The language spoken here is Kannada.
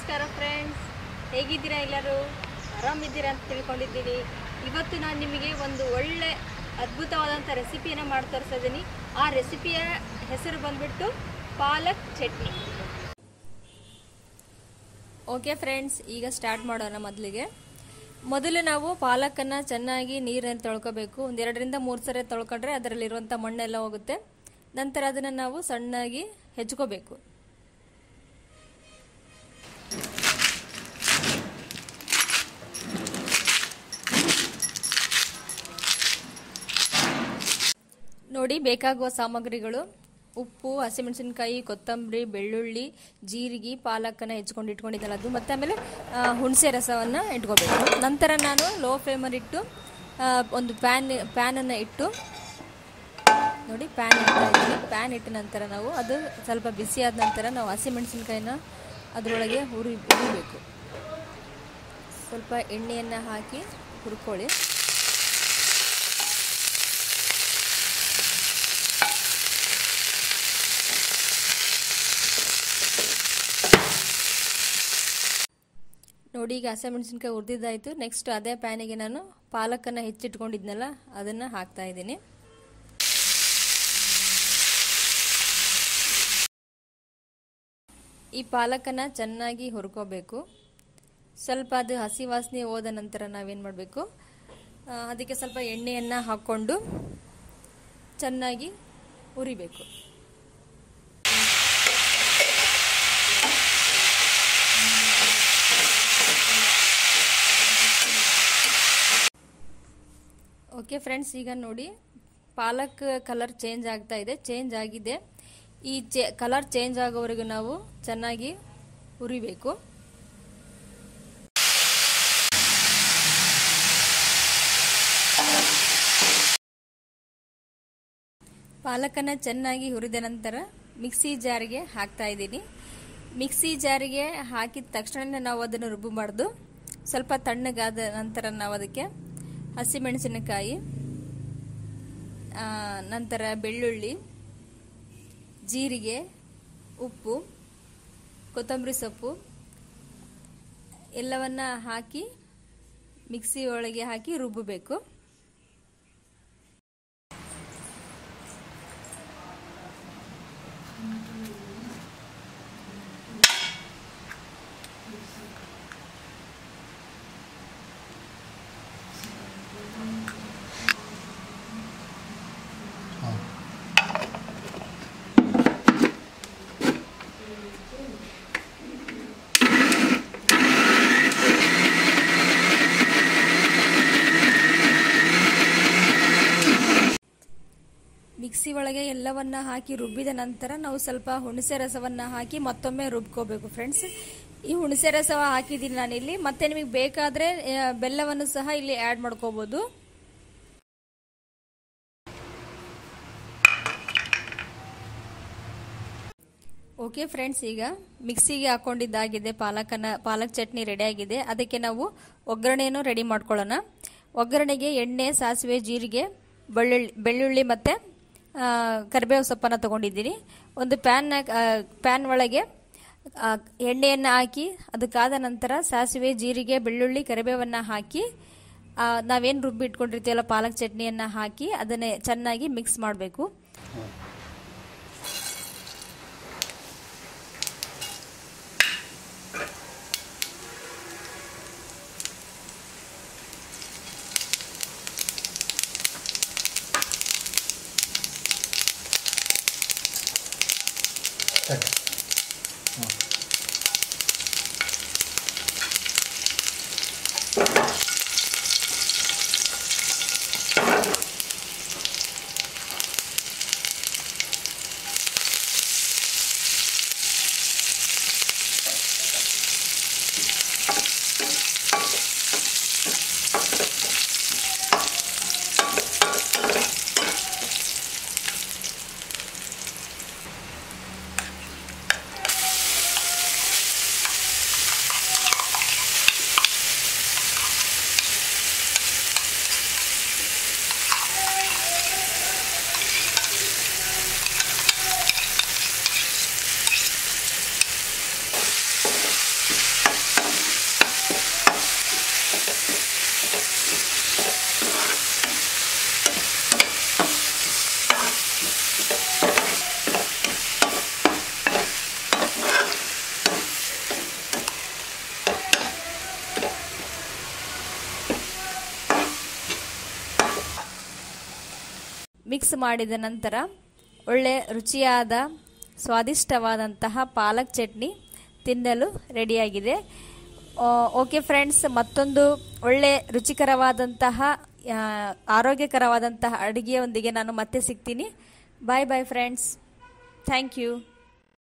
ನಮಸ್ಕಾರ ಫ್ರೆಂಡ್ಸ್ ಹೇಗಿದ್ದೀರಾ ಎಲ್ಲರೂ ಆರಾಮಿದ್ದೀರಾ ಅಂತ ತಿಳ್ಕೊಂಡಿದ್ದೀನಿ ಇವತ್ತು ನಾನು ನಿಮಗೆ ಒಂದು ಒಳ್ಳೆ ಅದ್ಭುತವಾದಂಥ ರೆಸಿಪಿಯನ್ನು ಮಾಡಿ ತೋರಿಸಿದ್ದೀನಿ ಆ ರೆಸಿಪಿಯ ಹೆಸರು ಬಂದ್ಬಿಟ್ಟು ಪಾಲಕ್ ಚಟ್ನಿ ಓಕೆ ಫ್ರೆಂಡ್ಸ್ ಈಗ ಸ್ಟಾರ್ಟ್ ಮಾಡೋಣ ಮೊದಲಿಗೆ ಮೊದಲು ನಾವು ಪಾಲಕನ್ನು ಚೆನ್ನಾಗಿ ನೀರಲ್ಲಿ ತೊಳ್ಕೊಬೇಕು ಒಂದೆರಡರಿಂದ ಮೂರು ಸರಿ ತೊಳ್ಕೊಂಡ್ರೆ ಅದರಲ್ಲಿರುವಂಥ ಮಣ್ಣೆಲ್ಲ ಹೋಗುತ್ತೆ ನಂತರ ಅದನ್ನು ನಾವು ಸಣ್ಣಾಗಿ ಹೆಚ್ಕೋಬೇಕು ನೋಡಿ ಬೇಕಾಗುವ ಸಾಮಗ್ರಿಗಳು ಉಪ್ಪು ಹಸಿಮೆಣಸಿನಕಾಯಿ ಕೊತ್ತಂಬರಿ ಬೆಳ್ಳುಳ್ಳಿ ಜೀರಿಗೆ ಪಾಲಕನ್ನು ಹೆಚ್ಕೊಂಡು ಇಟ್ಕೊಂಡಿದ್ದಲ್ಲ ಅದು ಮತ್ತು ಆಮೇಲೆ ಆ, ಹುಣಸೆ ರಸವನ್ನು ಇಟ್ಕೋಬೇಕು ನಂತರ ನಾನು ಲೋ ಫ್ಲೇಮಲ್ಲಿ ಇಟ್ಟು ಆ, ಒಂದು ಪ್ಯಾನ್ ಪ್ಯಾನನ್ನು ಇಟ್ಟು ನೋಡಿ ಪ್ಯಾನ್ ಇಡ್ತಾ ಇದ್ದೀನಿ ಪ್ಯಾನ್ ಇಟ್ಟ ನಂತರ ನಾವು ಅದು ಸ್ವಲ್ಪ ಬಿಸಿ ಆದ ನಂತರ ನಾವು ಹಸಿಮೆಣಸಿನ್ಕಾಯಿನ ಅದರೊಳಗೆ ಹುರಿ ಹುರಿಬೇಕು ಸ್ವಲ್ಪ ಎಣ್ಣೆಯನ್ನು ಹಾಕಿ ಹುರ್ಕೊಳ್ಳಿ ನೋಡಿ ಈಗ ಹಸಿಮೆಣಸಿನ್ಕಾಯಿ ಹುರಿದಿದ್ದಾಯಿತು ನೆಕ್ಸ್ಟ್ ಅದೇ ಪ್ಯಾನಿಗೆ ನಾನು ಪಾಲಕನ್ನು ಹೆಚ್ಚಿಟ್ಕೊಂಡಿದ್ನಲ್ಲ ಅದನ್ನು ಹಾಕ್ತಾ ಇದ್ದೀನಿ ಈ ಪಾಲಕನ್ನು ಚೆನ್ನಾಗಿ ಹುರ್ಕೋಬೇಕು ಸ್ವಲ್ಪ ಅದು ಹಸಿ ವಾಸನೆ ಹೋದ ನಂತರ ನಾವೇನು ಮಾಡಬೇಕು ಅದಕ್ಕೆ ಸ್ವಲ್ಪ ಎಣ್ಣೆಯನ್ನು ಹಾಕ್ಕೊಂಡು ಚೆನ್ನಾಗಿ ಹುರಿಬೇಕು ಓಕೆ ಫ್ರೆಂಡ್ಸ್ ಈಗ ನೋಡಿ ಪಾಲಕ್ ಕಲರ್ ಚೇಂಜ್ ಆಗ್ತಾ ಇದೆ ಚೇಂಜ್ ಆಗಿದೆ ಈ ಚೇ ಕಲರ್ ಚೇಂಜ್ ಆಗೋವರೆಗೂ ನಾವು ಚೆನ್ನಾಗಿ ಹುರಿಬೇಕು ಪಾಲಕನ್ನು ಚೆನ್ನಾಗಿ ಹುರಿದ ನಂತರ ಮಿಕ್ಸಿ ಜಾರಿಗೆ ಹಾಕ್ತಾ ಇದ್ದೀನಿ ಮಿಕ್ಸಿ ಜಾರಿಗೆ ಹಾಕಿದ ತಕ್ಷಣ ನಾವು ಅದನ್ನು ರುಬ್ಬಬಾರ್ದು ಸ್ವಲ್ಪ ತಣ್ಣಗಾದ ನಂತರ ನಾವು ಅದಕ್ಕೆ ಹಸಿಮೆಣಸಿನಕಾಯಿ ನಂತರ ಬೆಳ್ಳುಳ್ಳಿ ಜೀರಿಗೆ ಉಪ್ಪು ಕೊತ್ತಂಬರಿ ಸೊಪ್ಪು ಎಲ್ಲವನ್ನ ಹಾಕಿ ಮಿಕ್ಸಿ ಒಳಗೆ ಹಾಕಿ ರುಬ್ಬಬೇಕು ಮಿಕ್ಸಿ ಒಳಗೆ ಎಲ್ಲವನ್ನ ಹಾಕಿ ರುಬ್ಬಿದ ನಂತರ ನಾವು ಸ್ವಲ್ಪ ಹುಣಸೆ ರಸವನ್ನ ಹಾಕಿ ಮತ್ತೊಮ್ಮೆ ರುಬ್ಕೋಬೇಕು ಫ್ರೆಂಡ್ಸ್ ಈ ಹುಣಸೆ ರಸವ ಹಾಕಿದ್ದೀನಿ ನಾನಿಲ್ಲಿ ಮತ್ತೆ ನಿಮಗೆ ಬೇಕಾದ್ರೆ ಆ, ಬೆಲ್ಲವನ್ನು ಸಹ ಇಲ್ಲಿ ಆ್ಯಡ್ ಮಾಡ್ಕೋಬಹುದು ಓಕೆ ಫ್ರೆಂಡ್ಸ್ ಈಗ ಮಿಕ್ಸಿಗೆ ಹಾಕೊಂಡಿದ್ದಾಗಿದೆ ಪಾಲಕನ ಪಾಲಕ್ ಚಟ್ನಿ ರೆಡಿ ಆಗಿದೆ ಅದಕ್ಕೆ ನಾವು ಒಗ್ಗರಣೆಯನ್ನು ರೆಡಿ ಮಾಡ್ಕೊಳ್ಳೋಣ ಒಗ್ಗರಣೆಗೆ ಎಣ್ಣೆ ಸಾಸಿವೆ ಜೀರಿಗೆ ಬೆಳ್ಳುಳ್ಳಿ ಬೆಳ್ಳುಳ್ಳಿ ಮತ್ತು ಕರಿಬೇವು ಸೊಪ್ಪನ್ನು ತೊಗೊಂಡಿದ್ದೀನಿ ಒಂದು ಪ್ಯಾನ್ ಪ್ಯಾನ್ ಒಳಗೆ ಆ, ಎಣ್ಣೆಯನ್ನು ಹಾಕಿ ಅದಕ್ಕಾದ ನಂತರ ಸಾಸಿವೆ ಜೀರಿಗೆ ಬೆಳ್ಳುಳ್ಳಿ ಕರಿಬೇವನ್ನು ಹಾಕಿ ಆ, ನಾವೇನು ರುಬ್ಬಿ ಇಟ್ಕೊಂಡಿರ್ತೀವಲ್ಲ ಪಾಲಕ್ ಚಟ್ನಿಯನ್ನು ಹಾಕಿ ಅದನ್ನೇ ಚೆನ್ನಾಗಿ ಮಿಕ್ಸ್ ಮಾಡಬೇಕು ಮಿಕ್ಸ್ ಮಾಡಿದ ನಂತರ ಒಳ್ಳೆ ರುಚಿಯಾದ ಸ್ವಾದಿಷ್ಟವಾದಂತಹ ಪಾಲಕ್ ಚಟ್ನಿ ತಿನ್ನಲು ರೆಡಿಯಾಗಿದೆ ಓಕೆ ಫ್ರೆಂಡ್ಸ್ ಮತ್ತೊಂದು ಒಳ್ಳೆ ರುಚಿಕರವಾದಂತಹ ಆ, ಆರೋಗ್ಯಕರವಾದಂತಹ ಅಡುಗೆಯೊಂದಿಗೆ ನಾನು ಮತ್ತೆ ಸಿಗ್ತೀನಿ bye bye friends thank you